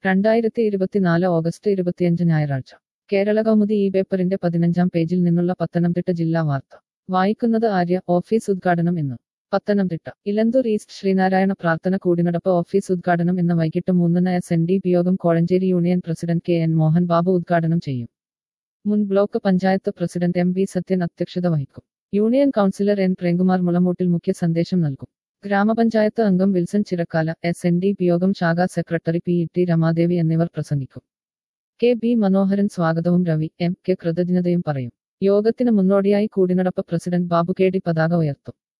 രണ്ടായിരത്തി ഇരുപത്തിനാല് ഓഗസ്റ്റ് ഇരുപത്തിയഞ്ച് ഞായറാഴ്ച കേരള കൗമുദി ഈ പേപ്പറിന്റെ പതിനഞ്ചാം പേജിൽ നിന്നുള്ള പത്തനംതിട്ട ജില്ലാ വാർത്ത വായിക്കുന്നത് ആര്യ ഓഫീസ് ഉദ്ഘാടനം ഇന്ന് പത്തനംതിട്ട ഇലന്തൂർ ഈസ്റ്റ് ശ്രീനാരായണ പ്രാർത്ഥന കൂടിനടപ്പ് ഓഫീസ് ഉദ്ഘാടനം ഇന്ന് വൈകിട്ട് മൂന്നിന് എസ് എൻ ഡി പി യോഗം Kozhencherry union president K N Mohan Babu ഉദ്ഘാടനം ചെയ്യും മുൻ block panchayat president M V Sathyan അധ്യക്ഷത വഹിക്കും യൂണിയൻ കൗൺസിലർ എൻ പ്രേംകുമാർ മുളമൂട്ടിൽ മുഖ്യ സന്ദേശം നൽകും ഗ്രാമപഞ്ചായത്ത് അംഗം Wilson Chirakkala S N D P യോഗം ശാഖാ secretary P E T Ramadevi എന്നിവർ പ്രസംഗിക്കും കെ ബി മനോഹരൻ സ്വാഗതവും രവി എം കെ കൃതജ്ഞതയും പറയും യോഗത്തിന് മുന്നോടിയായി കൂടിനടപ്പ് പ്രസിഡന്റ് ബാബു കെ ഡി പതാക ഉയർത്തും